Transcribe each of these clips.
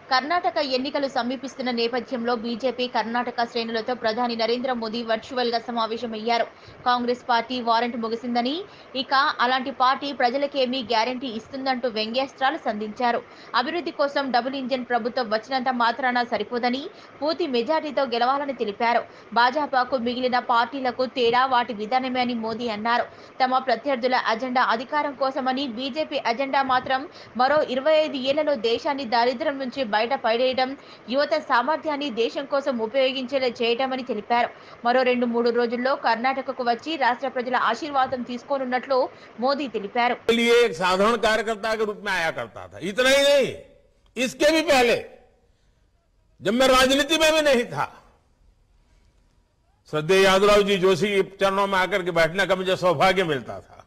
కర్ణాటక ఎన్నికలు సమీపిస్తున్న నేపథ్యంలో బీజేపీ కర్ణాటక శ్రేణులతో ప్రధాని నరేంద్ర మోదీ వర్చువల్ గా సమావేశమయ్యారు కాంగ్రెస్ పార్టీ వారెంట్ ముగిసిందని ఇక అలాంటి పార్టీ ప్రజలకేమీ గ్యారంటీ ఇస్తుందంటూ వ్యంగ్యాస్త్రాలు సంధించారు అభివృద్ధి కోసం డబుల్ ఇంజిన్ ప్రభుత్వం వచ్చినంత మాత్రాన సరిపోదని పూర్తి మెజార్టీతో గెలవాలని తెలిపారు భాజపాకు మిగిలిన పార్టీలకు తేడా వాటి విధానమే అని మోదీ అన్నారు తమ ప్రత్యర్థుల అజెండా అధికారం కోసమని బీజేపీ అజెండా మాత్రం మరో ఇరవై ఐదు ఏళ్లలో దేశాన్ని దారిద్ర్యం నుంచి బయట పడేయడం యువత సామర్థ్యాన్ని దేశం కోసం ఉపయోగించేలా చేయటమని తెలిపారు మరో రెండు మూడు రోజుల్లో కర్ణాటకకు వచ్చి రాష్ట్ర ప్రజల ఆశీర్వాదం తీసుకోనున్నట్లు మోదీ తెలిపారు के लिए एक साधारण कार्यकर्ता के रूप में आया करता था इतना ही नहीं इसके भी पहले जब मैं राजनीति में भी नहीं था श्रद्धेय यादवराव जी जोशी के चरणों में आकर के बैठने का मुझे सौभाग्य मिलता था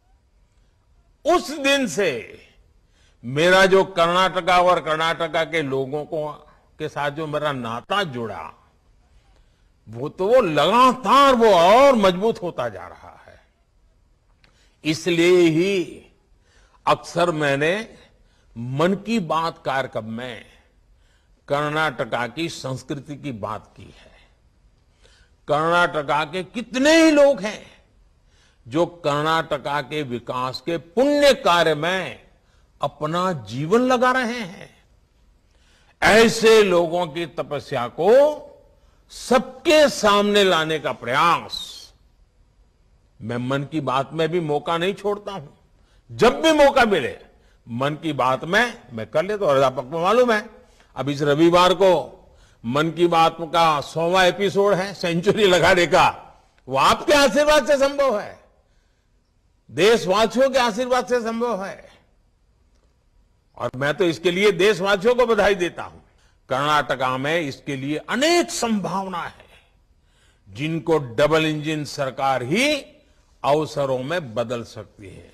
उस दिन से मेरा जो कर्नाटका और कर्नाटका के लोगों को के साथ जो मेरा नाता जुड़ा वो तो वो लगातार वो और मजबूत होता जा रहा है इसलिए ही अक्सर मैंने मन की बात कार्यक्रम में कर्नाटका की संस्कृति की बात की है कर्नाटका के कितने ही लोग हैं जो कर्नाटका के विकास के पुण्य कार्य में अपना जीवन लगा रहे हैं ऐसे लोगों की तपस्या को सबके सामने लाने का प्रयास मैं मन की बात में भी मौका नहीं छोड़ता हूं जब भी मौका मिले मन की बात में मैं कर लेता हूं और आपको मालूम है अब इस रविवार को मन की बात का सौवा एपिसोड है सेंचुरी लगाने का वो आपके आशीर्वाद से संभव है देशवासियों के आशीर्वाद से संभव है और मैं तो इसके लिए देशवासियों को बधाई देता हूं कर्नाटका में इसके लिए अनेक संभावना है जिनको डबल इंजन सरकार ही अवसरों में बदल सकती है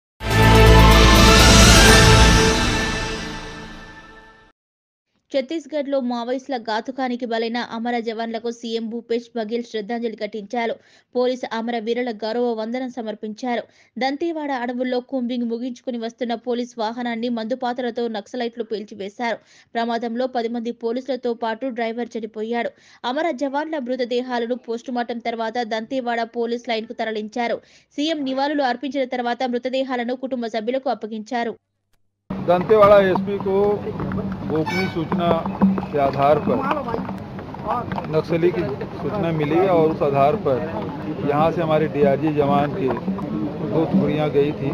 ఛత్తీస్గఢ్ లో మావోయిస్టుల ఘాతుకానికి బలైన అమర జవాన్లకు సీఎం భూపేష్ బఘేల్ శ్రద్ధాంజలి ఘటించారు పోలీసు అమర వీరుల గౌరవ వందనం సమర్పించారు దంతేవాడ అడవుల్లో కుంబింగ్ ముగించుకుని వస్తున్న పోలీస్ వాహనాన్ని మందుపాత్రలతో నక్సలైట్లు పేల్చివేశారు ప్రమాదంలో పది మంది పోలీసులతో పాటు డ్రైవర్ చనిపోయాడు అమర జవాన్ల మృతదేహాలను పోస్టుమార్టం తర్వాత దంతేవాడ పోలీస్ లైన్ కు తరలించారు సీఎం నివాళులు అర్పించిన తర్వాత మృతదేహాలను కుటుంబ సభ్యులకు అప్పగించారు दंतेवाड़ा एसपी को गोपनीय सूचना के आधार पर नक्सली की सूचना मिली और उस आधार पर यहाँ से हमारे डीआरजी जवान की दो टुकड़ियाँ गई थी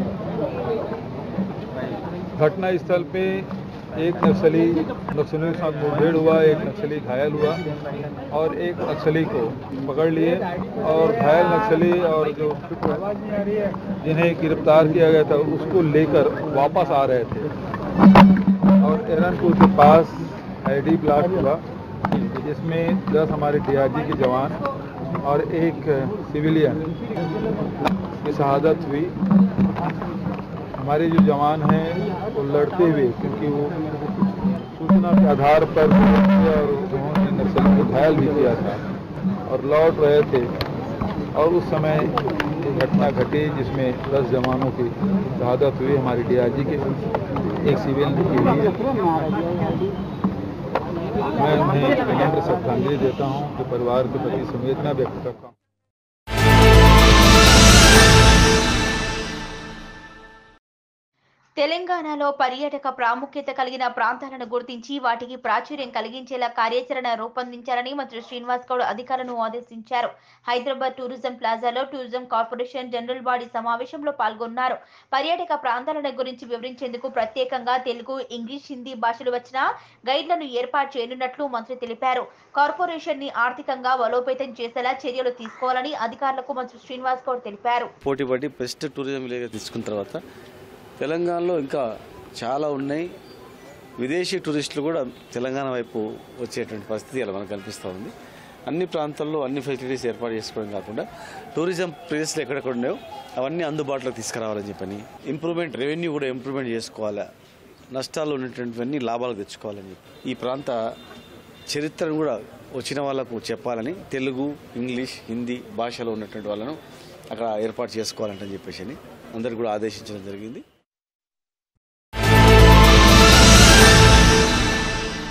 घटना स्थल पे एक नक्सली नक्सलियों के साथ मुठभेड़ हुआ एक नक्सली घायल हुआ और एक नक्सली को पकड़ लिए और घायल नक्सली और जो जिन्हें गिरफ्तार किया गया था उसको लेकर वापस आ रहे थे और एरनपुर के पास आईडी ब्लास्ट हुआ जिसमें 10 हमारे डीआरजी के जवान और एक सिविलियन की शहादत हुई हमारे जो जवान हैं वो लड़ते हुए क्योंकि वो सूचना के आधार पर और उन्होंने नक्सली को घायल भी किया था और लौट रहे थे और उस समय ये घटना घटी जिसमें 10 जवानों की शहादत हुई हमारी डीआरजी के एक सिविल की हुई है मैं उन्हें विनम्र श्रद्धांजलि देता हूं कि परिवार के प्रति संवेदना व्यक्त करता हूं తెలంగాణలో పర్యాటక ప్రాముఖ్యత కలిగిన ప్రాంతాలను గుర్తించి వాటికి ప్రాచుర్యం కలిగించేలా కార్యాచరణ రూపొందించాలని మంత్రి శ్రీనివాస్ గౌడ్ అధికారులను ఆదేశించారు హైదరాబాద్ టూరిజం ప్లాజాలో టూరిజం కార్పొరేషన్ జనరల్ బాడీ సమావేశంలో పాల్గొన్నారు పర్యాటక ప్రాంతాలను గురించి వివరించేందుకు ప్రత్యేకంగా తెలుగు ఇంగ్లీష్ హిందీ భాషలు వచ్చిన గైడ్లను ఏర్పాటు చేయనున్నట్లు మంత్రి తెలిపారు కార్పొరేషన్ ని ఆర్థికంగా బలోపేతం చేసేలా చర్యలు తీసుకోవాలని అధికారులకు మంత్రి శ్రీనివాస్ గౌడ్ తెలిపారు పోటీ పడి బెస్ట్ టూరిజం విలేజ్గా తీసుకున్న తర్వాత తెలంగాణలో ఇంకా చాలా ఉన్నాయి విదేశీ టూరిస్టులు కూడా తెలంగాణ వైపు వచ్చేటువంటి పరిస్థితి ఇలా మనకు కనిపిస్తూ ఉంది అన్ని ప్రాంతాల్లో అన్ని ఫెసిలిటీస్ ఏర్పాటు చేసుకోవడం కాకుండా టూరిజం ప్లేస్లు ఎక్కడెక్కడ ఉన్నాయో అవన్నీ అందుబాటులోకి తీసుకురావాలని చెప్పని ఇంప్రూవ్మెంట్ రెవెన్యూ కూడా ఇంప్రూవ్మెంట్ చేసుకోవాలా నష్టాలు ఉన్నటువంటివన్నీ లాభాలు తెచ్చుకోవాలని చెప్పి ఈ ప్రాంత చరిత్రను కూడా వచ్చిన వాళ్ళకు చెప్పాలని తెలుగు ఇంగ్లీష్ హిందీ భాషలో ఉన్నటువంటి వాళ్ళను అక్కడ ఏర్పాటు చేసుకోవాలంటని చెప్పేసి అని అందరికి కూడా ఆదేశించడం జరిగింది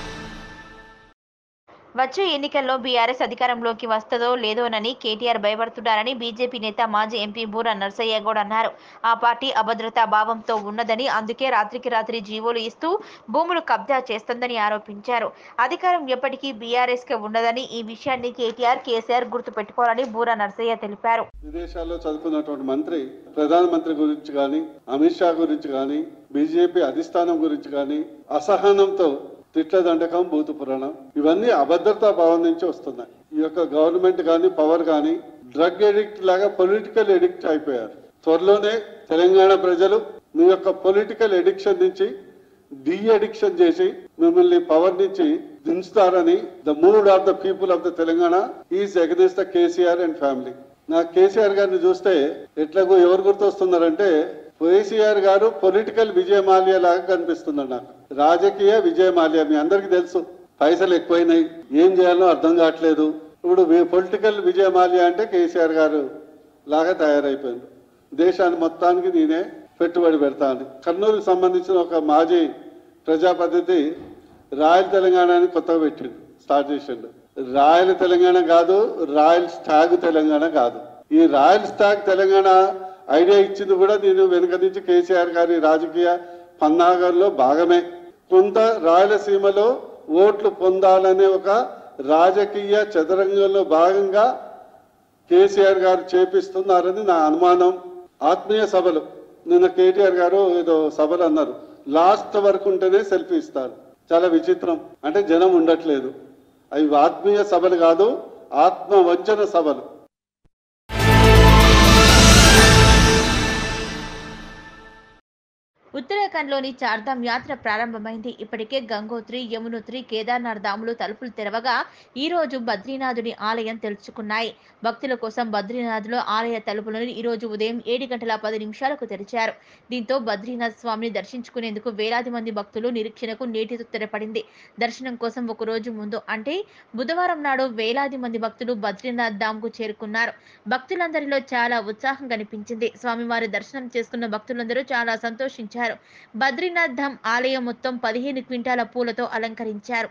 వచ్చే ఎన్నికల్లో బీఆర్ఎస్ అధికారంలోకి వస్తుందో లేదోనని కేటీఆర్ భయపడుతున్నారని బీజేపీ నేత మాజీ ఎంపీ బూర నర్సయ్య గౌడ్ అన్నారు ఆ పార్టీ అభద్రతా భావంతో ఉన్నదని అందుకే రాత్రికి రాత్రి జీవోలు ఇస్తూ భూములు కబ్జా చేస్తుందని ఆరోపించారు అధికారం ఎప్పటికీ బీఆర్ఎస్ కే ఉండదని ఈ విషయాన్ని కేటీఆర్ కేసీఆర్ గుర్తుపెట్టుకోవాలని బూర నర్సయ్య తెలిపారు విదేశాల్లో చదువుకున్నటువంటి మంత్రి ప్రధానమంత్రి గురించి కానీ అమిత్ షా గురించి కానీ బీజేపీ అధిష్టానం గురించి కానీ అసహనంతో తిట్ల దండకం భూత పురాణం ఇవన్నీ అభద్రతా భావం నుంచి వస్తున్నాయి ఈ యొక్క గవర్నమెంట్ కానీ పవర్ కానీ డ్రగ్ ఎడిక్ట్ లాగా పొలిటికల్ ఎడిక్ట్ అయిపోయారు త్వరలోనే తెలంగాణ ప్రజలు మీ యొక్క పొలిటికల్ ఎడిక్షన్ నుంచి డి అడిక్షన్ చేసి మిమ్మల్ని పవర్ నుంచి దించుతారని the mood of the people of the Telangana is against the KCR and family నాకు కేసీఆర్ గారిని చూస్తే ఎట్లాగో ఎవరు గుర్తొస్తున్నారంటే కేసీఆర్ గారు పొలిటికల్ విజయమాల్య లాగా కనిపిస్తున్నారు నాకు రాజకీయ విజయమాల్య మీ అందరికీ తెలుసు పైసలు ఎక్కువైనాయి ఏం చేయాలో అర్థం కావట్లేదు ఇప్పుడు పొలిటికల్ విజయమాల్య అంటే కేసీఆర్ గారు లాగా తయారైపోయింది దేశాన్ని మొత్తానికి నేనే పెట్టుబడి పెడతాను కర్నూలుకు సంబంధించిన ఒక మాజీ ప్రజాపద్ధతి రాయల్ తెలంగాణ అని కొత్తగా పెట్టిండు స్టార్ట్ చేసిండు రాయల్ తెలంగాణ కాదు రాయల్ స్టాగ్ తెలంగాణ కాదు ఈ రాయల్ స్టాగ్ తెలంగాణ ఐడియా ఇచ్చింది కూడా నేను వెనుక నుంచి కేసీఆర్ గారి రాజకీయ పన్నాగంలో భాగమే కొంత రాయలసీమలో ఓట్లు పొందాలనే ఒక రాజకీయ చదరంగంలో భాగంగా కేసీఆర్ గారు చేపిస్తున్నారని నా అనుమానం ఆత్మీయ సభలు నిన్న కేటీఆర్ గారు ఏదో సభలు అన్నారు లాస్ట్ వరకు ఉంటేనే సెల్ఫీ ఇస్తారు చాలా విచిత్రం అంటే జనం ఉండట్లేదు అవి ఆత్మీయ సభలు కాదు ఆత్మ వంచన సభలు ఉత్తరాఖండ్లోని చార్ధామ్ యాత్ర ప్రారంభమైంది ఇప్పటికే గంగోత్రి యమునోత్రి కేదార్నాథ్ ధాములు తలుపులు తెరవగా ఈ రోజు బద్రీనాథుని ఆలయం తెరుచుకున్నాయి భక్తుల కోసం బద్రీనాథ్లో ఆలయ తలుపులను ఈ రోజు ఉదయం ఏడు గంటల పది నిమిషాలకు తెరిచారు దీంతో బద్రీనాథ్ స్వామిని దర్శించుకునేందుకు వేలాది మంది భక్తులు నిరీక్షణకు నేటితో తెరపడింది దర్శనం కోసం ఒక రోజు ముందు అంటే బుధవారం నాడు వేలాది మంది భక్తులు బద్రీనాథ్ ధామ్కు చేరుకున్నారు భక్తులందరిలో చాలా ఉత్సాహం కనిపించింది స్వామివారి దర్శనం చేసుకున్న భక్తులందరూ చాలా సంతోషించారు బద్రీనాథ్ ధామ్ ఆలయం మొత్తం పదిహేను క్వింటాల పూలతో అలంకరించారు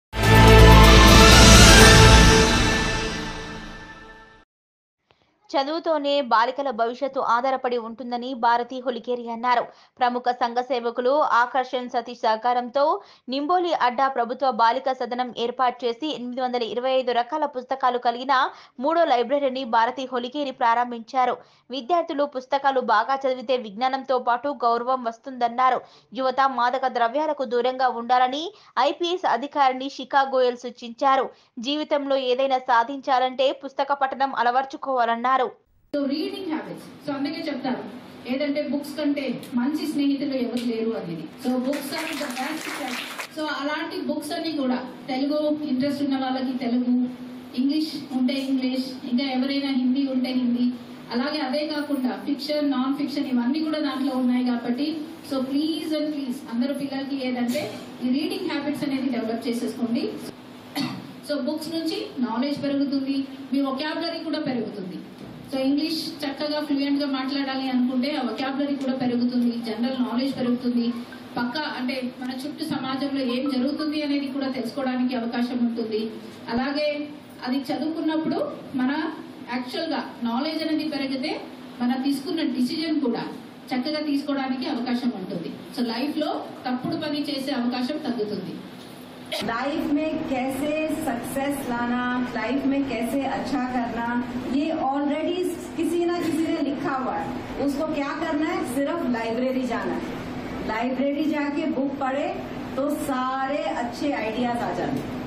చదువుతోనే బాలికల భవిష్యత్తు ఆధారపడి ఉంటుందని భారతి హొలికేరి అన్నారు ప్రముఖ సంఘ సేవకులు ఆకర్షణ్ సతీష్ సహకారంతో నింబోలి అడ్డా ప్రభుత్వ బాలిక సదనం ఏర్పాటు చేసి ఎనిమిది వందల ఇరవై ఐదు రకాల పుస్తకాలు కలిగిన మూడో లైబ్రరీని భారతి హొలికేరి ప్రారంభించారు విద్యార్థులు పుస్తకాలు బాగా చదివితే విజ్ఞానంతో పాటు గౌరవం వస్తుందన్నారు యువత మాదక ద్రవ్యాలకు దూరంగా ఉండాలని ఐపీఎస్ అధికారిని షికా గోయల్ సూచించారు జీవితంలో ఏదైనా సాధించాలంటే పుస్తక పఠనం అలవర్చుకోవాలన్నారు సో రీడింగ్ హ్యాబిట్స్ సో అందుకే చెప్తారు ఏదంటే బుక్స్ కంటే మంచి స్నేహితులు ఎవరు లేరు అనేది so books are the best so అలాంటి బుక్స్ అన్ని కూడా తెలుగు ఇంట్రెస్ట్ ఉన్న వాళ్ళకి తెలుగు ఇంగ్లీష్ ఉంటే ఇంగ్లీష్ ఇంకా ఎవరైనా హిందీ ఉంటే హిందీ అలాగే అదే కాకుండా ఫిక్షన్ నాన్ ఫిక్షన్ ఇవన్నీ కూడా దాంట్లో ఉన్నాయి కాబట్టి సో ప్లీజ్ అండ్ ప్లీజ్ అందరూ పిల్లలకి ఏదంటే ఈ రీడింగ్ హ్యాబిట్స్ అనేది డెవలప్ చేసేసుకోండి సో బుక్స్ నుంచి నాలెడ్జ్ పెరుగుతుంది మీ ఒకాబులరీ కూడా పెరుగుతుంది సో ఇంగ్లీష్ చక్కగా ఫ్లూయెంట్ గా మాట్లాడాలి అనుకుంటే ఆ ఒకాబులరీ కూడా పెరుగుతుంది జనరల్ నాలెడ్జ్ పెరుగుతుంది పక్క అంటే మన చుట్టూ సమాజంలో ఏం జరుగుతుంది అనేది కూడా తెలుసుకోవడానికి అవకాశం ఉంటుంది అలాగే అది చదువుకున్నప్పుడు మన యాక్చువల్ గా నాలెడ్జ్ అనేది పెరిగితే మన తీసుకున్న డిసిజన్ కూడా చక్కగా తీసుకోవడానికి అవకాశం ఉంటుంది సో లైఫ్ లో తప్పుడు పని చేసే అవకాశం తగ్గుతుంది लाइफ में कैसे सक्सेस लाना लाइफ में कैसे अच्छा करना ये ऑलरेडी किसी ना किसी ने लिखा हुआ है उसको क्या करना है सिर्फ लाइब्रेरी जाना है लाइब्रेरी जाके बुक पढ़े तो सारे अच्छे आइडियाज आ जाते हैं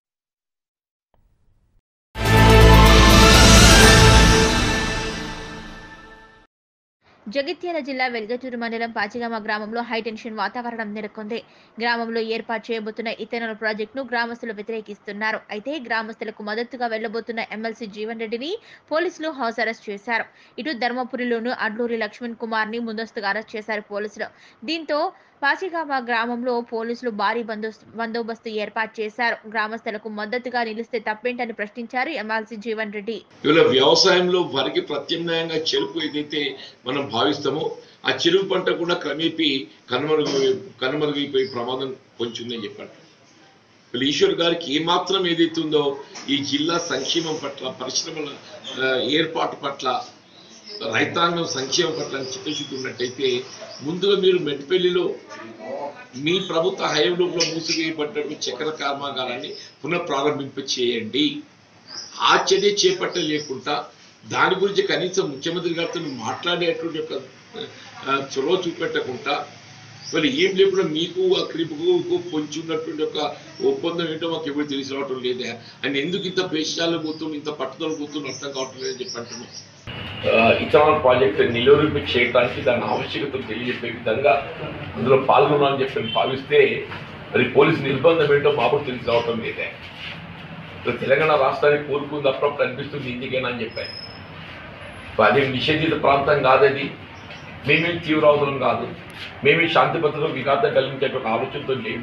జగిత్యాల జిల్లా వెల్గటూరు మండలం పాచిగామ గ్రామంలో హైటెన్షన్ వాతావరణం నెలకొంది గ్రామంలో ఏర్పాటు చేయబోతున్న ఇథనాల్ ప్రాజెక్టును గ్రామస్తులు వ్యతిరేకిస్తున్నారు అయితే గ్రామస్తులకు మద్దతుగా వెళ్లబోతున్న ఎమ్మెల్సీ జీవన్ రెడ్డిని పోలీసులు హౌస్ అరెస్ట్ చేశారు ఇటు ధర్మపురిలోను అడ్లూరి లక్ష్మణ్ కుమార్ ని ముందస్తుగా అరెస్ట్ చేశారు పోలీసులు దీంతో పాచిగామ గ్రామంలో పోలీసులు భారీ బందోబస్తు బందోబస్తు ఏర్పాటు చేశారు గ్రామస్తులకు మద్దతుగా నిలిస్తే తప్పేంటని ప్రశ్నించారు ఎమ్మెల్సీ జీవన్ రెడ్డి ఇవాళ వ్యవసాయంలో వరికి ప్రత్యామ్నాయంగా చెరుకు ఏదైతే మనం భావిస్తామో ఆ చెరుకు పంట కూడా క్రమేపీ కనుమరుగు కనుమరుగైపోయే ప్రమాదం పొంచుందని చెప్పారు వీళ్ళు ఈశ్వర్ గారికి ఏమాత్రం ఏదైతే ఉందో ఈ జిల్లా సంక్షేమం పట్ల పరిశ్రమల ఆ, ఏర్పాటు పట్ల రైతాంగం సంక్షేమం పట్ల చిత్తశుద్ధి ఉన్నట్టయితే ముందుగా మీరు మెట్పల్లిలో మీ ప్రభుత్వ హయాంలో కూడా మూసివేయబడ్డటువంటి చక్కెర కర్మాగారాన్ని పునః ప్రారంభింప చేయండి ఆ చర్య చేపట్టలేకుండా దాని గురించి కనీసం ముఖ్యమంత్రి గారితో మాట్లాడేటువంటి ఒక ఆ, చొరవ చూపెట్టకుండా మరి ఏం లేకుండా మీకు ఆ క్రిపుకు పొంచి ఉన్నటువంటి ఒక ఒప్పందం ఏంటో మాకు ఎవరు తెలిసి రావటం లేదా అని ఎందుకు ఇంత పేషాలు పోతుంది ఇంత పట్టుదల పోతుంది అర్థం కావటం లేదని చెప్పి అంటున్నాం ఇథనాల్ ప్రాజెక్ట్ నిలువరింపు చేయడానికి దాని ఆవశ్యకతను తెలియజెప్పే విధంగా అందులో పాల్గొనాలని చెప్పి నేను భావిస్తే మరి పోలీసు నిర్బంధం ఏంటో మాకు తెలిసి రావటం లేదే ఇప్పుడు తెలంగాణ రాష్ట్రానికి కోరుకుంది అప్పుడప్పుడు అనిపిస్తుంది ఇందుకేనా అని చెప్పాను అది నిషేధిత ప్రాంతం కాదది మేమేం తీవ్రవాదులం కాదు మేమే శాంతి భద్రతకు విఘాతం కలిగించేటువంటి ఆలోచనతో లేము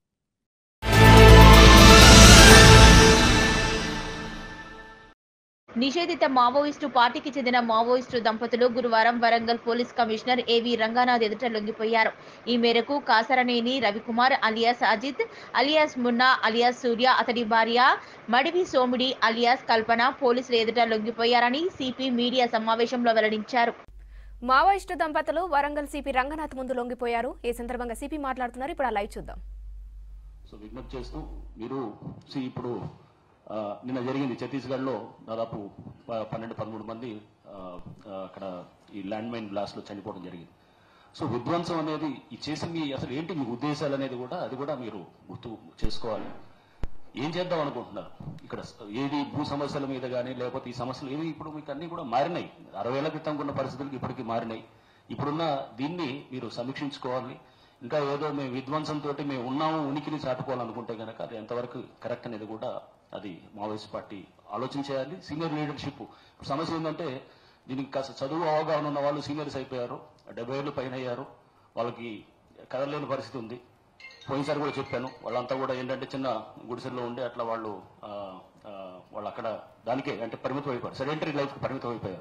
నిషేధిత మావోయిస్టు పార్టీకి చెందిన మావోయిస్టు దంపతులు గురువారం వరంగల్ పోలీస్ కమిషనర్ ఏవి రంగనాథ్ ఎదుట లొంగిపోయారు ఈ మేరకు Kasaraneni Ravikumar alias Ajith alias Munna alias Surya అతడి భార్య మడివి సోమిడి అలియాస్ కల్పన పోలీసుల ఎదుట లొంగిపోయారని సిపి మీడియా సమావేశంలో వెల్లడించారు మావోయిస్టు దంపతులు వరంగల్ సిపి రంగనాథ్ ముందు లొంగిపోయారు ఈ సందర్భంగా సిపి మాట్లాడుతున్నారు ఇప్పుడు ఆ లైవ్ చూద్దాం సో విజ్ఞప్తి చేస్తూ మీరు see ఇప్పుడు ఆ, నిన్న జరిగింది ఛత్తీస్గఢ్లో దాదాపు ప- పన్నెండు పదమూడు మంది ఆ, ఆ, అక్కడ ఈ ల్యాండ్ మైన్ బ్లాస్ట్లో చనిపోవడం జరిగింది సో విధ్వంసం అనేది ఈ చేసి మీ అసలు ఏంటి మీ ఉద్దేశాలు అనేది కూడా అది కూడా మీరు గుర్తు చేసుకోవాలి ఏం చేద్దాం అనుకుంటున్నారు ఇక్కడ ఏది భూ సమస్యల మీద కానీ లేకపోతే ఈ సమస్యలు ఏవి ఇప్పుడు మీకు అన్ని కూడా మారినాయి అరవై ఏళ్ల క్రితం ఉన్న పరిస్థితులకి ఇప్పటికీ మారినాయి ఇప్పుడున్న దీన్ని మీరు సమీక్షించుకోవాలి ఇంకా ఏదో మేము విధ్వంసంతో మేము ఉన్నాము ఉనికిని చాటుకోవాలనుకుంటే కనుక అది ఎంతవరకు కరెక్ట్ అనేది కూడా అది మావోయిస్ట్ పార్టీ ఆలోచన చేయాలి సీనియర్ లీడర్షిప్ ఇప్పుడు సమస్య ఏంటంటే దీనికి కాస్త చదువు అవగాహన ఉన్న వాళ్ళు సీనియర్స్ అయిపోయారు డెబ్బై ఏళ్ళు పైన అయ్యారు వాళ్ళకి కదలలేని పరిస్థితి ఉంది పోయినసారి కూడా చెప్పాను వాళ్ళంతా కూడా ఏంటంటే చిన్న గుడిసెల్లో ఉండి అట్లా వాళ్ళు ఆ, ఆ, వాళ్ళు అక్కడ దానికే అంటే పరిమితం అయిపోయారు సెడెంటరీ లైఫ్కి పరిమితం అయిపోయారు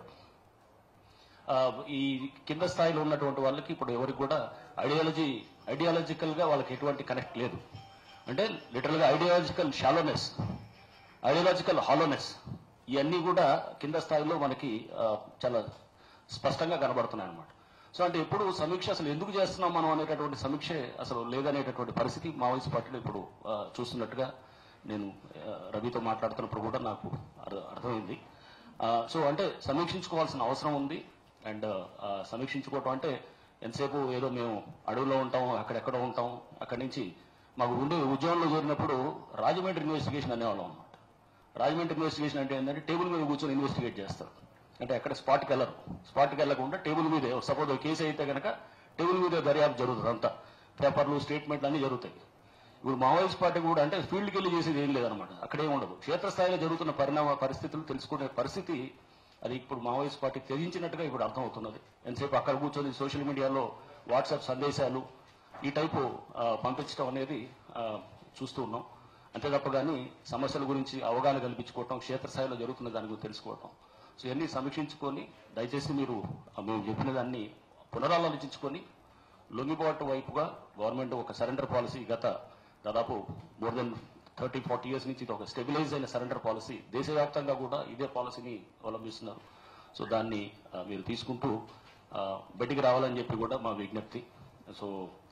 ఆ, ఈ కింద స్థాయిలో ఉన్నటువంటి వాళ్ళకి ఇప్పుడు ఎవరికి కూడా ఐడియాలజీ ఐడియాలజికల్ గా వాళ్ళకి ఎటువంటి కనెక్ట్ లేదు అంటే లిటరల్ గా ఐడియాలజికల్ షాలోనెస్ ఐడియాలజికల్ హాలోనెస్ ఇవన్నీ కూడా కింద స్థాయిలో మనకి ఆ, చాలా స్పష్టంగా కనబడుతున్నాయి అన్నమాట సో అంటే ఎప్పుడు సమీక్ష అసలు ఎందుకు చేస్తున్నాం మనం అనేటటువంటి సమీక్ష అసలు లేదనేటటువంటి పరిస్థితి మావోయిస్ట్ పార్టీలో ఇప్పుడు ఆ, చూస్తున్నట్టుగా నేను ఆ, రవితో మాట్లాడుతున్నప్పుడు కూడా నాకు అర్థ- అర్థమైంది ఆ, సో అంటే సమీక్షించుకోవాల్సిన అవసరం ఉంది అండ్ ఆ, సమీక్షించుకోవటం అంటే ఎంతసేపు ఏదో మేము అడవిలో ఉంటాం అక్కడెక్కడో ఉంటాం అక్కడి నుంచి మాకు ఉండే ఉద్యోగంలో చేరినప్పుడు రాజమండ్రి ఇన్వెస్టిగేషన్ అనేవాళ్ళం అన్నమాట రాజమండ్రి ఇన్వెస్టిగేషన్ అంటే ఏంటంటే టేబుల్ మీద కూర్చొని ఇన్వెస్టిగేట్ చేస్తారు అంటే ఎక్కడ స్పాట్కి వెళ్ళరు స్పాట్కి వెళ్ళకుండా టేబుల్ మీదే సపోజ్ కేసు అయితే కనుక టేబుల్ మీద దర్యాప్తు జరుగుతుంది అంతా పేపర్లు స్టేట్మెంట్లు అన్ని జరుగుతాయి ఇప్పుడు మావోయిస్ట్ పార్టీ కూడా అంటే ఫీల్డ్కి వెళ్ళి చేసేది ఏం లేదనమాట అక్కడే ఉండదు క్షేత్రస్థాయిలో జరుగుతున్న పరిణామ పరిస్థితులు తెలుసుకునే పరిస్థితి అది ఇప్పుడు మావోయిస్ట్ పార్టీ త్యజించినట్టుగా ఇప్పుడు అర్థమవుతున్నది ఎంతసేపు అక్కడ కూర్చొని సోషల్ మీడియాలో వాట్సాప్ సందేశాలు ఈ టైపు ఆ, పంపించడం అనేది ఆ, చూస్తూ ఉన్నాం అంతే తప్ప కానీ సమస్యల గురించి అవగాహన కల్పించుకోవటం క్షేత్రస్థాయిలో జరుగుతున్న దాని గురించి తెలుసుకోవటం సో ఇవన్నీ సమీక్షించుకొని దయచేసి మీరు ఆ, మేము చెప్పిన దాన్ని పునరాలోచించుకొని లొంగిపోవటం వైపుగా గవర్నమెంట్ ఒక సరెండర్ పాలసీ గత దాదాపు more than thirty forty years నుంచి ఇది ఒక స్టెబిలైజ్ అయిన సరెండర్ పాలసీ దేశవ్యాప్తంగా కూడా ఇదే పాలసీని అవలంబిస్తున్నారు సో దాన్ని ఆ, మీరు తీసుకుంటూ ఆ, బయటికి రావాలని చెప్పి కూడా మా విజ్ఞప్తి సో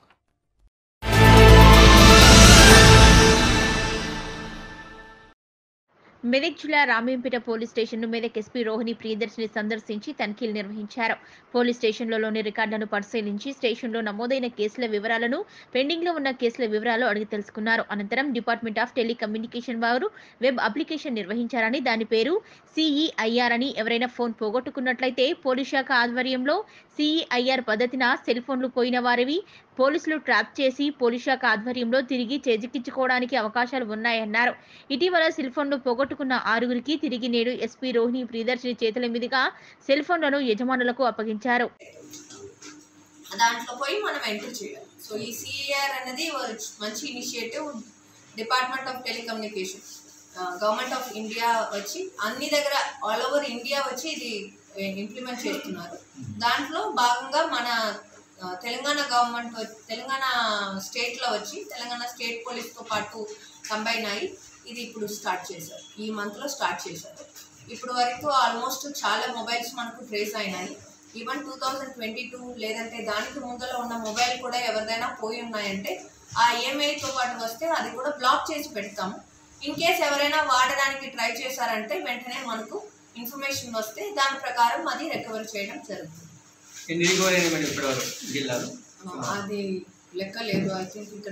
మెదక్ జిల్లా రామేంపేట పోలీస్ స్టేషన్ను మెదక్ ఎస్పీ రోహిణి ప్రియదర్శిని సందర్శించి తనిఖీలు నిర్వహించారు పోలీస్ స్టేషన్లలోని రికార్డులను పరిశీలించి స్టేషన్లో నమోదైన కేసుల వివరాలను పెండింగ్లో ఉన్న కేసుల వివరాలు అడిగి తెలుసుకున్నారు అనంతరం డిపార్ట్మెంట్ ఆఫ్ టెలికమ్యూనికేషన్ వారు వెబ్ అప్లికేషన్ నిర్వహించారని దాని పేరు సిఈఐఆర్ అని ఎవరైనా ఫోన్ పోగొట్టుకున్నట్లయితే పోలీస్ శాఖ ఆధ్వర్యంలో సిఈఐఆర్ పద్ధతిన సెల్ ఫోన్లు పోయిన వారివి పోలీసులు ట్రాప్ చేసి పోలీస్ శాఖ ఆధ్వర్యంలో తిరిగి చేజిక్కించుకోవడానికి అవకాశాలు ఉన్నాయన్నారు ఇటీవల సెల్ ఫోన్లు పోగొట్టుకున్న ఆరుగురికి తిరిగి నేడు ఎస్పీ రోహిణి ప్రియదర్శిని చేతుల మీదుగా సెల్ ఫోన్లను యజమానులకు అప్పగించారు దాంట్లో పోయి మనం ఎంటర్ చేయాలి సో ఈ సిఏఆర్ అనేది ఒక మంచి initiative department of telecommunication government of India వచ్చి అన్ని దగ్గర ఆల్ ఓవర్ ఇండియా వచ్చి ఇది ఇంప్లిమెంట్ చేస్తున్నారు దాంట్లో భాగంగా మన ఆ, తెలంగాణ గవర్నమెంట్ వ- తెలంగాణ స్టేట్లో వచ్చి తెలంగాణ స్టేట్ పోలీస్తో పాటు కంబైన్ అయ్యి ఇది ఇప్పుడు స్టార్ట్ చేశారు ఈ మంత్లో స్టార్ట్ చేశారు ఇప్పుడు వరకు ఆల్మోస్ట్ చాలా మొబైల్స్ మనకు ట్రేస్ అయినాయి even two thousand twenty two లేదంటే దానికి ముందర ఉన్న మొబైల్ కూడా ఎవరిదైనా పోయి ఉన్నాయంటే ఆ ఈఎంఐతో పాటు వస్తే అది కూడా బ్లాక్ చేసి పెడతాము ఇన్ కేస్ ఎవరైనా వాడడానికి ట్రై చేశారంటే వెంటనే మనకు ఇన్ఫర్మేషన్ వస్తే దాని ప్రకారం అది రికవర్ చేయడం జరుగుతుంది ఎన్ని రికవరీ అయినాయి మేడం ఇప్పటివరకు జిల్లాలో అది లెక్క లేదు ఐ థింక్ ఇక్కడ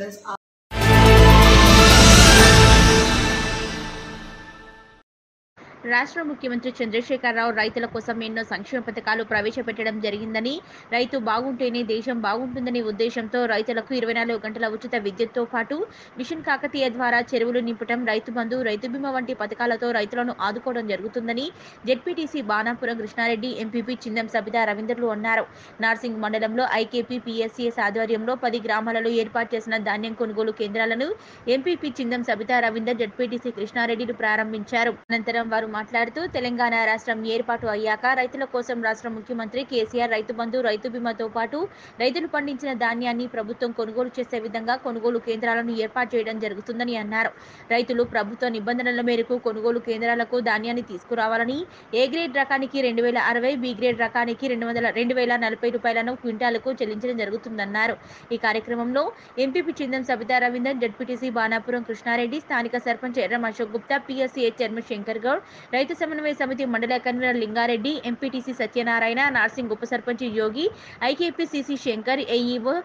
రాష్ట్ర ముఖ్యమంత్రి చంద్రశేఖరరావు రైతుల కోసం ఎన్నో సంక్షేమ పథకాలు ప్రవేశపెట్టడం జరిగిందని రైతు బాగుంటేనే దేశం బాగుంటుందనే ఉద్దేశంతో రైతులకు ఇరవై నాలుగు గంటల ఉచిత విద్యుత్తో పాటు మిషన్ కాకతీయ ద్వారా చెరువులు నింపటం రైతు బంధు రైతు బీమా వంటి పథకాలతో రైతులను ఆదుకోవడం జరుగుతుందని జెడ్పీటీసీ బాణాపురం కృష్ణారెడ్డి ఎంపీపీ చిందం సబితా రవీంద్రలు అన్నారు నార్సింగ్ మండలంలో ఐకేపీ పీఎస్సీఎస్ ఆధ్వర్యంలో పది గ్రామాలలో ఏర్పాటు చేసిన ధాన్యం కొనుగోలు కేంద్రాలను ఎంపీపీ చిందం సబితా రవీందర్ జెడ్పీటీసీ కృష్ణారెడ్డిలు ప్రారంభించారు అనంతరం వారు మాట్లాడుతూ తెలంగాణ రాష్ట్రం ఏర్పాటు అయ్యాక రైతుల కోసం రాష్ట్ర ముఖ్యమంత్రి కేసీఆర్ రైతు బంధు రైతు బీమాతో పాటు రైతులు పండించిన ధాన్యాన్ని ప్రభుత్వం కొనుగోలు చేసే విధంగా కొనుగోలు కేంద్రాలను ఏర్పాటు చేయడం జరుగుతుందని అన్నారు రైతులు ప్రభుత్వ నిబంధనల మేరకు కొనుగోలు కేంద్రాలకు ధాన్యాన్ని తీసుకురావాలని ఏ గ్రేడ్ రకానికి రెండు వేల అరవై బి గ్రేడ్ రకానికి రెండు వందల రెండు వేల నలభై రూపాయలను క్వింటాలకు చెల్లించడం జరుగుతుందన్నారు ఈ కార్యక్రమంలో ఎంపీపీ చిందం సబితా రవీందర్ జడ్పీటీసీ బాణాపురం కృష్ణారెడ్డి స్థానిక సర్పంచ్ ఎర్రం అశోక్ గుప్తా పిఎస్సీ చైర్మన్ శంకర్ గౌడ్ రైతు సమన్వయ సమితి మండల కన్వీనర్ లింగారెడ్డి ఎంపీటీసీ సత్యనారాయణ నార్సింగ్ ఉప sarpanch Yogi IKP CC Shankar AEO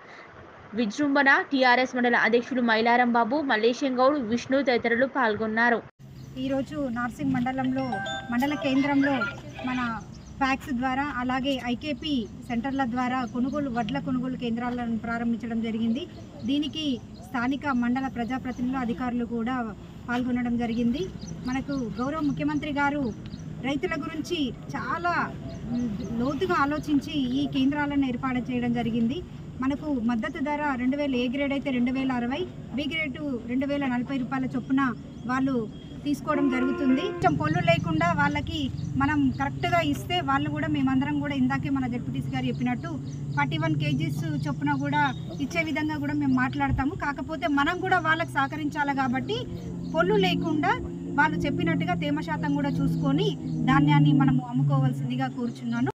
విజృంభణ టీఆర్ఎస్ మండల అధ్యక్షులు మైలారం బాబు మల్లేశం గౌడ్ విష్ణు తదితరులు పాల్గొన్నారు ఈరోజు నార్సింగ్ మండలంలో మండల కేంద్రంలో మన ఫ్యాక్స్ ద్వారా అలాగే ఐకేపీ సెంటర్ల ద్వారా కొనుగోలు వడ్ల కొనుగోలు కేంద్రాలను ప్రారంభించడం జరిగింది దీనికి స్థానిక మండల ప్రజాప్రతినిధులు అధికారులు కూడా పాల్గొనడం జరిగింది మనకు గౌరవ ముఖ్యమంత్రి గారు రైతుల గురించి చాలా మ్, లోతుగా ఆలోచించి ఈ కేంద్రాలను ఏర్పాటు చేయడం జరిగింది మనకు మద్దతు ధర రెండు వేల ఏ గ్రేడ్ అయితే రెండు వేల అరవై బి గ్రేడ్ రెండు వేల నలభై రూపాయల చొప్పున వాళ్ళు తీసుకోవడం జరుగుతుంది కొంచెం పొల్లు లేకుండా వాళ్ళకి మనం కరెక్ట్గా ఇస్తే వాళ్ళు కూడా మేమందరం కూడా ఇందాకే మన జడ్పీటీసీ గారు చెప్పినట్టు ఫార్టీ వన్ కేజీస్ చొప్పున కూడా ఇచ్చే విధంగా కూడా మేము మాట్లాడతాము కాకపోతే మనం కూడా వాళ్ళకి సహకరించాలి కాబట్టి పొల్లు లేకుండా వాళ్ళు చెప్పినట్టుగా తేమ శాతం కూడా చూసుకొని ధాన్యాన్ని మనము అమ్ముకోవాల్సిందిగా కోరుచున్నాను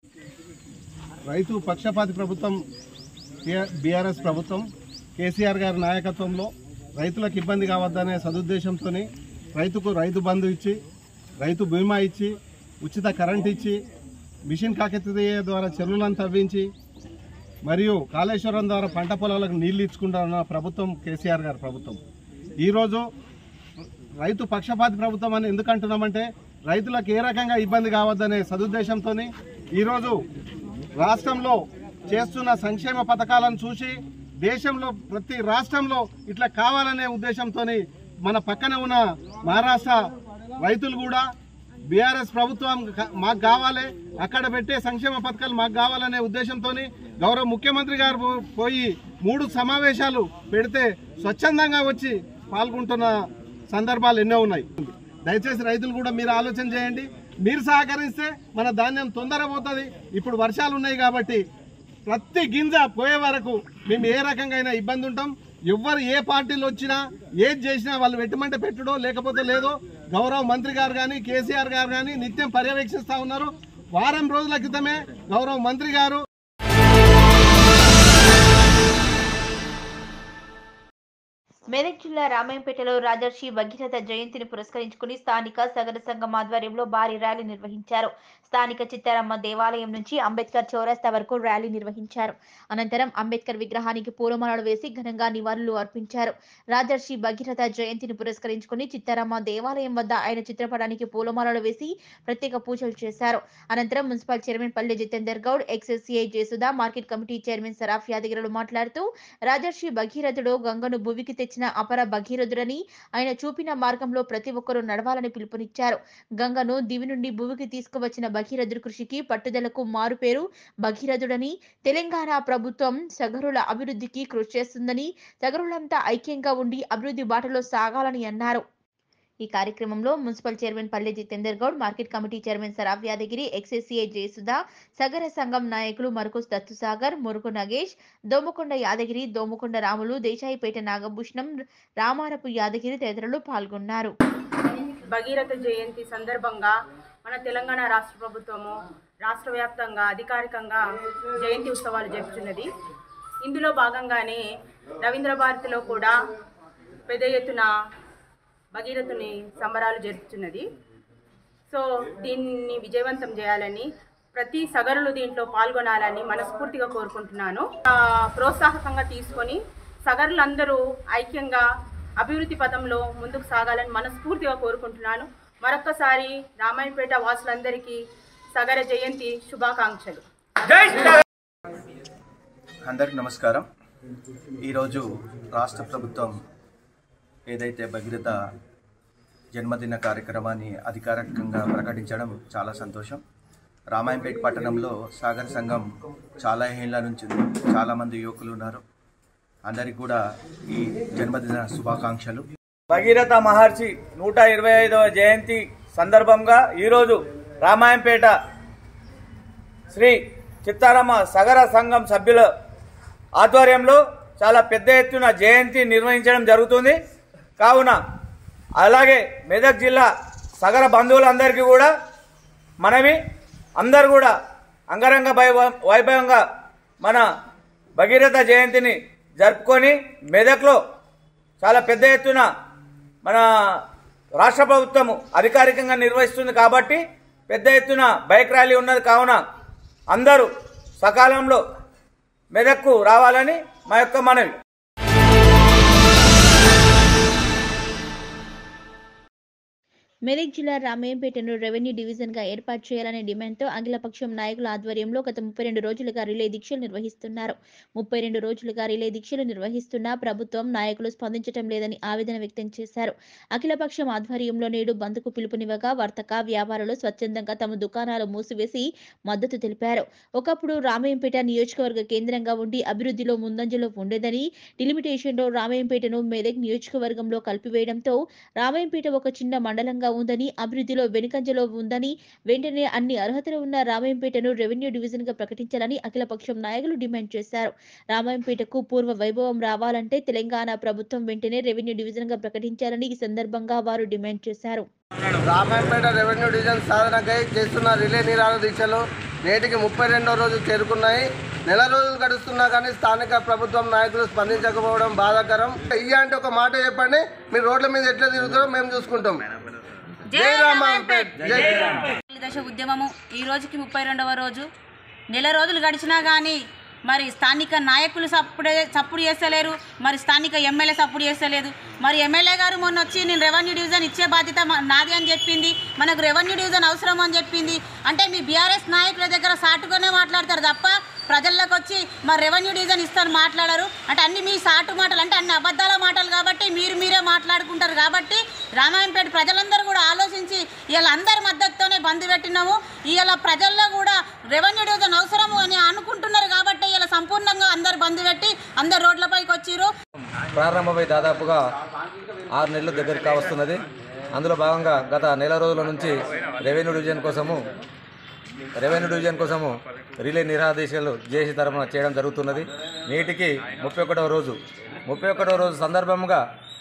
రైతు పక్షపాతి ప్రభుత్వం బీఆర్ఎస్ ప్రభుత్వం కేసీఆర్ గారి నాయకత్వంలో రైతులకు ఇబ్బంది కావద్దనే సదుద్దేశంతో రైతుకు రైతు బంధు ఇచ్చి రైతు బీమా ఇచ్చి ఉచిత కరెంట్ ఇచ్చి మిషన్ కాకతీయ ద్వారా చెరువులను తవ్వించి మరియు కాళేశ్వరం ద్వారా పంట పొలాలకు నీళ్లు ఇచ్చుకుంటున్న ప్రభుత్వం కేసీఆర్ గారి ప్రభుత్వం ఈరోజు రైతు పక్షపాతి ప్రభుత్వం అని ఎందుకు అంటున్నామంటే రైతులకు ఏ రకంగా ఇబ్బంది కావద్దనే సదుద్దేశంతో ఈరోజు రాష్ట్రంలో చేస్తున్న సంక్షేమ పథకాలను చూసి దేశంలో ప్రతి రాష్ట్రంలో ఇట్లా కావాలనే ఉద్దేశంతో మన పక్కన ఉన్న మహారాష్ట్ర రైతులు కూడా బీఆర్ఎస్ ప్రభుత్వం క- మాకు కావాలి అక్కడ పెట్టే సంక్షేమ పథకాలు మాకు కావాలనే ఉద్దేశంతో గౌరవ ముఖ్యమంత్రి గారు పో- పోయి మూడు సమావేశాలు పెడితే స్వచ్ఛందంగా వచ్చి పాల్గొంటున్న సందర్భాలు ఎన్నో ఉన్నాయి దయచేసి రైతులు కూడా మీరు ఆలోచన చేయండి మీరు సహకరిస్తే మన ధాన్యం తొందర పోతుంది ఇప్పుడు వర్షాలు ఉన్నాయి కాబట్టి ప్రతి గింజ పోయే వరకు మేము ఏ రకంగా అయినా ఇబ్బంది ఉంటాం ఎవ్వరు ఏ పార్టీలు వచ్చినా ఏది చేసినా వాళ్ళు పెట్టమంటే పెట్టుడో లేకపోతే లేదో గౌరవ మంత్రి గారు కానీ కేసీఆర్ గారు కానీ నిత్యం పర్యవేక్షిస్తూ ఉన్నారు వారం రోజుల క్రితమే గౌరవ మంత్రి గారు మెదక్ జిల్లా రామాయంపేటలో రాజర్షి భగీరథ జయంతిని పురస్కరించుకుని స్థానిక సగర సంఘం ఆధ్వర్యంలో భారీ ర్యాలీ నిర్వహించారు స్థానిక చిత్తారమ్మ దేవాలయం నుంచి అంబేద్కర్ చౌరస్తా వరకు ర్యాలీ నిర్వహించారు అనంతరం అంబేద్కర్ విగ్రహానికి పూలమాలలు వేసి ఘనంగా నివాళులు అర్పించారు రాజర్షి భగీరథ జయంతిని పురస్కరించుకుని చిత్తారమ్మ దేవాలయం వద్ద ఆయన చిత్రపటానికి పూలమాలలు వేసి ప్రత్యేక పూజలు చేశారు అనంతరం municipal chairman Palle Jitender Goud XSCI Jayasudha market committee chairman Saraf యాదగిరులు మాట్లాడుతూ రాజర్షి భగీరథుడు గంగను భూమికి తెచ్చిన అపర భగీరథుడని ఆయన చూపిన మార్గంలో ప్రతి ఒక్కరూ నడవాలని పిలుపునిచ్చారు గంగను దివి నుండి భూమికి తీసుకువచ్చిన భగీరథుడి కృషికి పట్టుదలకు మారుపేరు భగీరథుడని తెలంగాణ ప్రభుత్వం సగరుల అభివృద్ధికి కృషి చేస్తుందని సగరులంతా ఐక్యంగా ఉండి అభివృద్ధి బాటలో సాగాలని అన్నారు ఈ కార్యక్రమంలో municipal chairman Palle Jitender Goud market committee chairman Saraf Yadagiri XSCI Jayasudha Sagara సంఘం నాయకులు మరుకుస్ దత్తుసాగర్ మురుగు నగేష్ దోమకొండ యాదగిరి దోమకొండ రాములు దేశాయిపేట నాగభూషణం రామారపు యాదగిరి తదితరులు పాల్గొన్నారు భగీరథ జయంతి సందర్భంగా మన తెలంగాణ రాష్ట్ర ప్రభుత్వము రాష్ట్ర వ్యాప్తంగా అధికారికంగా జయంతి ఉత్సవాలు జరుపుతున్నది ఇందులో భాగంగానే రవీంద్ర భారతిలో కూడా పెద్ద ఎత్తున భగీరథుని సంబరాలు జరుపుతున్నది సో దీన్ని విజయవంతం చేయాలని ప్రతి సగరులు దీంట్లో పాల్గొనాలని మనస్ఫూర్తిగా కోరుకుంటున్నాను ఆ, ప్రోత్సాహకంగా తీసుకొని సగరులందరూ ఐక్యంగా అభివృద్ధి పథంలో ముందుకు సాగాలని మనస్ఫూర్తిగా కోరుకుంటున్నాను మరొక్కసారి రామాయణపేట వాసులందరికీ సగర జయంతి శుభాకాంక్షలు అందరికి నమస్కారం ఈరోజు రాష్ట్ర ప్రభుత్వం ఏదైతే భగీరథ జన్మదిన కార్యక్రమాన్ని అధికారికంగా ప్రకటించడం చాలా సంతోషం రామాయంపేట పట్టణంలో సాగర్ సంఘం చాలా ఏళ్ళ నుంచి ఉంది చాలామంది యువకులు ఉన్నారు అందరికి కూడా ఈ జన్మదిన శుభాకాంక్షలు భగీరథ మహర్షి నూట ఇరవై ఐదవ జయంతి సందర్భంగా ఈరోజు రామాయంపేట శ్రీ చిత్తారమ్మ సగర సంఘం సభ్యుల ఆధ్వర్యంలో చాలా పెద్ద ఎత్తున జయంతి నిర్వహించడం జరుగుతుంది కావున అలాగే మెదక్ జిల్లా సగర బంధువులందరికీ కూడా మనవి అందరు కూడా అంగరంగ వైభ- వైభవంగా మన భగీరథ జయంతిని జరుపుకొని మెదక్లో చాలా పెద్ద ఎత్తున మన రాష్ట్ర ప్రభుత్వము అధికారికంగా నిర్వహిస్తుంది కాబట్టి పెద్ద ఎత్తున బైక్ ర్యాలీ ఉన్నది కావున అందరూ సకాలంలో మెదక్కు రావాలని మా యొక్క మనవి మెదక్ జిల్లా రామయ్యంపేటను రెవెన్యూ డివిజన్ గా ఏర్పాటు చేయాలనే డిమాండ్తో అఖిలపక్షం నాయకుల ఆధ్వర్యంలో గత ముప్పై రెండు రోజులుగా రిలే దీక్షలు నిర్వహిస్తున్నారు ముప్పై రెండు రోజులుగా రిలే దీక్షలు నిర్వహిస్తున్నా ప్రభుత్వం నాయకులు స్పందించడం లేదని ఆవేదన వ్యక్తం చేశారు అఖిలపక్షం ఆధ్వర్యంలో నేడు బంద్కు పిలుపునివ్వగా వర్తక వ్యాపారులు స్వచ్ఛందంగా తమ దుకాణాలు మూసివేసి మద్దతు తెలిపారు ఒకప్పుడు రామయ్యంపేట నియోజకవర్గ కేంద్రంగా ఉండి అభివృద్ధిలో ముందంజలో ఉండేదని డిలిమిటేషన్లో రామయ్యంపేటను మెదక్ నియోజకవర్గంలో కలిపివేయడంతో రామయ్యంపేట ఒక చిన్న మండలంగా ఉందని అభివృద్ధిలో వెనుకంజలో ఉందని వెంటనే అన్ని అర్హతలు ఉన్న రామాయంపేటను రెవెన్యూ డివిజన్ గా ప్రకటించాలని అఖిలపక్షం నాయకులు డిమాండ్ చేశారు రామాయంపేటకు పూర్వ వైభవం రావాలంటే తెలంగాణ ప్రభుత్వం వెంటనే రెవెన్యూ డివిజన్ గా ప్రకటించాలని ఈ సందర్భంగా వారు డిమాండ్ చేశారు రామాయంపేట రెవెన్యూ డివిజన్ సాధనకై చేస్తున్న రిలే నిరాహార దీక్షలు నేటికి ముప్పై రెండో రోజు చేరుకున్నాయి నెల రోజులు గడుస్తున్నా కానీ స్థానిక ప్రభుత్వం నాయకులు స్పందించకపోవడం బాధాకరం ఇయ్య అంటే ఒక మాట చెప్పండి మీరు రోడ్ల మీద ఎట్లా తిరుగుతారో మేము చూసుకుంటాం జై రామాయంపేట్ జై శ్రీరామ్. దశ ఉద్యమము ఈ రోజుకి ముప్పై రెండవ రోజు నెల రోజులు గడిచినా కానీ మరి స్థానిక నాయకులు సప్పుడే సప్పుడు చేస్తలేరు మరి స్థానిక ఎమ్మెల్యే సప్పుడు చేస్తలేదు మరి ఎమ్మెల్యే గారు మొన్న వచ్చి నేను రెవెన్యూ డివిజన్ ఇచ్చే బాధ్యత మా- నాది అని చెప్పింది మనకు రెవెన్యూ డివిజన్ అవసరం అని చెప్పింది అంటే మీ బీఆర్ఎస్ నాయకుల దగ్గర సాటుగానే మాట్లాడతారు తప్ప ప్రజల్లోకి వచ్చి మరి రెవెన్యూ డివిజన్ ఇస్తాను మాట్లాడరు అంటే అన్ని మీ సాటు మాటలు అంటే అన్ని అబద్ధాల మాటలు కాబట్టి మీరు మీరే మాట్లాడుకుంటారు కాబట్టి రామాయణపేట ప్రజలందరూ కూడా ఆలోచించి ఇలా అందరి మద్దతుతోనే బంద్ పెట్టినాము ఇలా ప్రజల్లో కూడా రెవెన్యూ డివిజన్ అవసరము అని అనుకుంటున్నారు కాబట్టి ఇలా సంపూర్ణంగా అందరు బంద్ పెట్టి అందరు రోడ్లపైకి వచ్చిర్రు ప్రారంభమై దాదాపుగా ఆరు నెలలు దగ్గరికి కావస్తున్నది అందులో భాగంగా గత నెల రోజుల నుంచి రెవెన్యూ డివిజన్ కోసము రెవెన్యూ డివిజన్ కోసము రిలే నిరాదేశాలు జేసీ తరఫున చేయడం జరుగుతున్నది నేటికి ముప్పై ఒకటవ రోజు ముప్పై ఒకటవ రోజు సందర్భంగా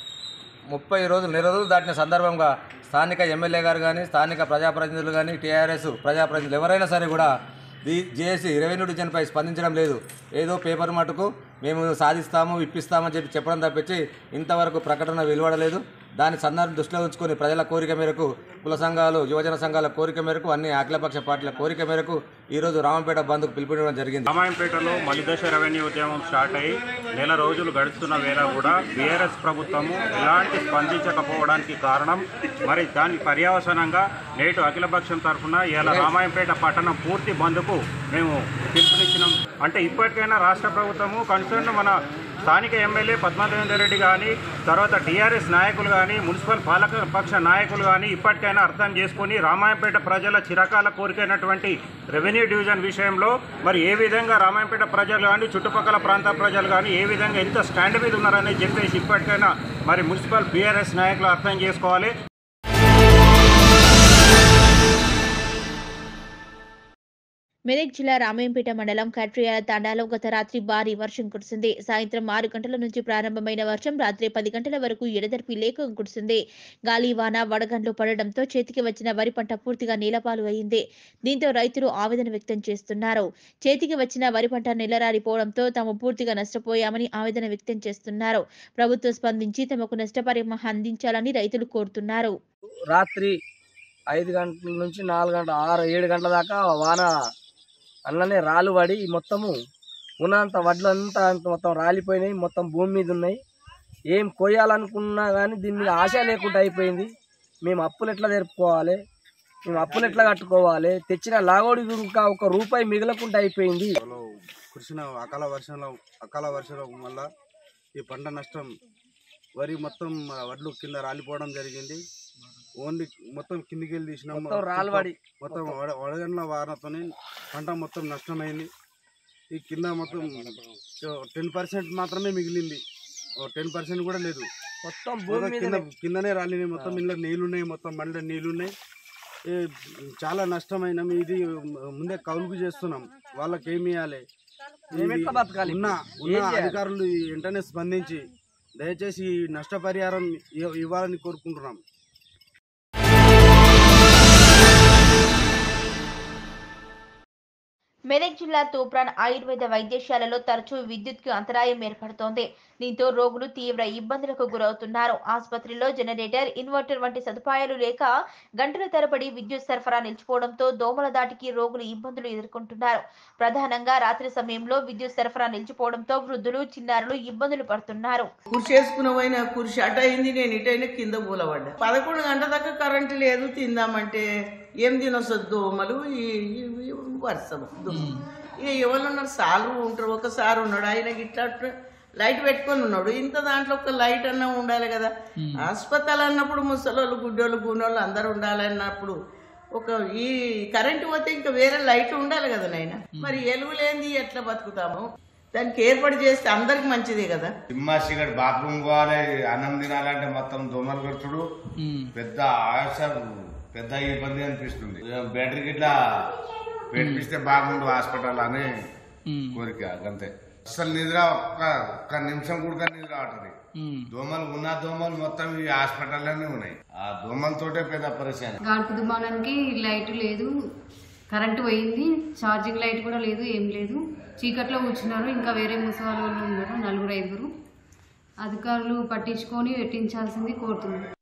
ముప్పై రోజులు నెల రోజులు దాటిన సందర్భంగా స్థానిక ఎమ్మెల్యే గారు కానీ స్థానిక ప్రజాప్రతినిధులు కానీ టీఆర్ఎస్ ప్రజాప్రతినిధులు ఎవరైనా సరే కూడా ది జేఏసీ రెవెన్యూ డివిజన్పై స్పందించడం లేదు ఏదో పేపర్ మటుకు మేము సాధిస్తాము ఇప్పిస్తామని చెప్పి చెప్పడం తప్పించి ఇంతవరకు ప్రకటన వెలువడలేదు దాని సందర్భం దృష్టిలో ఉంచుకొని ప్రజల కోరిక మేరకు కుల సంఘాలు యువజన సంఘాల కోరిక మేరకు అన్ని అఖిలపక్ష పార్టీల కోరిక మేరకు ఈరోజు రామంపేట బంద్కు పిలుపునివ్వడం జరిగింది రామాయంపేటలో మలిదశ రెవెన్యూ ఉద్యమం స్టార్ట్ అయ్యి నెల రోజులు గడుస్తున్న వేళ కూడా బీఆర్ఎస్ ప్రభుత్వము ఎలాంటి స్పందించకపోవడానికి కారణం మరి దాని పర్యవసనంగా నేటు అఖిలపక్షం తరఫున ఇలా రామాయంపేట పట్టణం పూర్తి బంద్కు మేము పిలుపునిచ్చినాం అంటే ఇప్పటికైనా రాష్ట్ర ప్రభుత్వము కన్సర్న్ మన స్థానిక ఎమ్మెల్యే పద్మాదేవేందర్ రెడ్డి కానీ తర్వాత టీఆర్ఎస్ నాయకులు కానీ మున్సిపల్ పాలక పక్ష నాయకులు కానీ ఇప్పటికైనా అర్థం చేసుకొని రామాయంపేట ప్రజల చిరకాల కోరికైనటువంటి రెవెన్యూ డివిజన్ విషయంలో మరి ఏ విధంగా రామాయంపేట ప్రజలు కానీ చుట్టుపక్కల ప్రాంత ప్రజలు కానీ ఏ విధంగా ఎంత స్టాండ్ మీద ఉన్నారని చెప్పేసి ఇప్పటికైనా మరి మున్సిపల్ బీఆర్ఎస్ నాయకులు అర్థం చేసుకోవాలి మెదక్ జిల్లా రామాయంపేట మండలం కట్రియాల తాండాలో గత రాత్రి భారీ వర్షం కురిసింది సాయంత్రం ఆరు గంటల నుంచి ప్రారంభమైన వర్షం రాత్రి పది గంటల వరకు ఎడతెరిపి లేక కురిసింది గాలి వాన వడగండ్లు పడడంతో చేతికి వచ్చిన వరి పంట పూర్తిగా నీలపాలు అయింది దీంతో రైతులు ఆవేదన వ్యక్తం చేస్తున్నారు చేతికి వచ్చిన వరి పంట నిలరారిపోవడంతో తాము పూర్తిగా నష్టపోయామని ఆవేదన వ్యక్తం చేస్తున్నారు ప్రభుత్వం స్పందించి తమకు నష్టపరిహారం అందించాలని రైతులు కోరుతున్నారు రాత్రి ఐదు గంటల నుంచి నాలుగు గంటల ఆరు ఏడు గంటల దాకా వాన అందులోనే రాళ్ళు పడి మొత్తము ఉన్నంత వడ్లంతా అంత మొత్తం రాలిపోయినాయి మొత్తం భూమి మీద ఉన్నాయి ఏం కొయ్యాలనుకున్నా కానీ దీని మీద ఆశ లేకుండా అయిపోయింది మేము అప్పులు ఎట్లా జరుపుకోవాలి మేము అప్పులు ఎట్లా కట్టుకోవాలి తెచ్చిన లాగోడి ఇంకా ఒక రూపాయి మిగలకుండా అయిపోయింది కురిసిన అకాల వర్షంలో అకాల వర్షం వల్ల ఈ పంట నష్టం వరి మొత్తం ఆ, వడ్లు కింద రాలిపోవడం జరిగింది ఓన్లీ మొత్తం కిందికి వెళ్ళి తీసినాం మొత్తం రాలువడి. మొత్తం వడ- వడగండ్ల వానతోనే పంట మొత్తం నష్టమైంది ఈ కింద మొత్తం టెన్ పర్సెంట్ మాత్రమే మిగిలింది టెన్ పర్సెంట్ కూడా లేదు మొత్తం భూమి మొత్తం కింద మీదనే. కిందనే రాలినాయి మొత్తం ఇంట్లో నీళ్లున్నాయి మొత్తం బండ్ల నీళ్లున్నాయి ఏ, చాలా నష్టమైన ఇది ముందే కౌలుకు చేస్తున్నాం వాళ్ళకి ఏమి ఇవ్వాలి మేము ఎట్లా బతకాలి ఉన్న ఇప్పుడు? ఉన్న ఏం చేయాలి? అధికారులు వెంటనే స్పందించి దయచేసి ఈ నష్టపరిహారం ఇవ్వ- ఇవ్వాలని కోరుకుంటున్నాం మెదక్ జిల్లా తూప్రాన్ ఆయుర్వేద వైద్యశాలలో తరచూ విద్యుత్కు అంతరాయం ఏర్పడుతోంది దీంతో రోగులు తీవ్ర ఇబ్బందులకు గురవుతున్నారు ఆసుపత్రిలో జనరేటర్ ఇన్వర్టర్ వంటి సదుపాయాలు లేక గంటల తరబడి విద్యుత్ సరఫరా నిలిచిపోవడంతో దోమల దాటికి రోగులు ఇబ్బందులు ఎదుర్కొంటున్నారు ప్రధానంగా రాత్రి సమయంలో విద్యుత్ సరఫరా నిలిచిపోవడంతో వృద్ధులు చిన్నారులు ఇబ్బందులు పడుతున్నారు కుర్చీ వేసుకున్న పోయిన కుర్చీ అటు అయింది నేను ఇటైనా కింద పూలబడ్డా పదకొండు గంటల దాకా కరెంటు లేదు తిందామంటే ఏం తినొస్తుంది దోమలు ఈ ఈ- ఈ వర్షం దోమలు. ఇక ఎవరు ఉన్నారు సాలు ఉంటారు ఒకసారి ఉన్నాడు ఆయన ఇట్లా అట్లా లైట్ పెట్టుకొని ఉన్నాడు ఇంత దాంట్లో ఒక లైట్ అన్నా ఉండాలి కదా హాస్పిటల్ అన్నప్పుడు ముసలోళ్ళు గుడ్డోళ్ళు గున్నోళ్ళు అందరు ఉండాలి అన్నప్పుడు ఒక ఈ కరెంటు పోతే ఇంకా వేరే లైట్ ఉండాలి కదా నాయన మరి ఎలుగు లేనిది ఎట్లా బతుకుతాము దానికి ఏర్పాటు చేస్తే అందరికి మంచిదే కదా సినిమా సిగరెట్ బాత్రూమ్ పోవాలి అన్నం తినాలంటే మొత్తం దోమలు కట్టుడు పెద్ద ఆశ పెద్ద ఇబ్బంది అనిపిస్తుంది బ్యాటరీకి ఇట్లా పెట్టిస్తే బాగుండు హాస్పిటల్ అని కోరిక అంతే అసలు నిద్ర ఒక్క ఒక్క నిమిషం కూడా నిద్ర ఆటది దోమలు ఉన్న దోమలు మొత్తం ఈ హాస్పిటల్లోనే ఉన్నాయి ఆ దోమలతోటే పెద్ద పరిశాన్ గాడుపు దుమానానికి లైట్ లేదు కరెంటు పోయింది ఛార్జింగ్ లైట్ కూడా లేదు ఏం లేదు చీకట్లో కూర్చున్నారు ఇంకా వేరే ముసలి వాళ్ళు ఉన్నారు నలుగురు ఐదుగురు అధికారులు పట్టించుకొని పెట్టించాల్సింది కోరుతున్నాను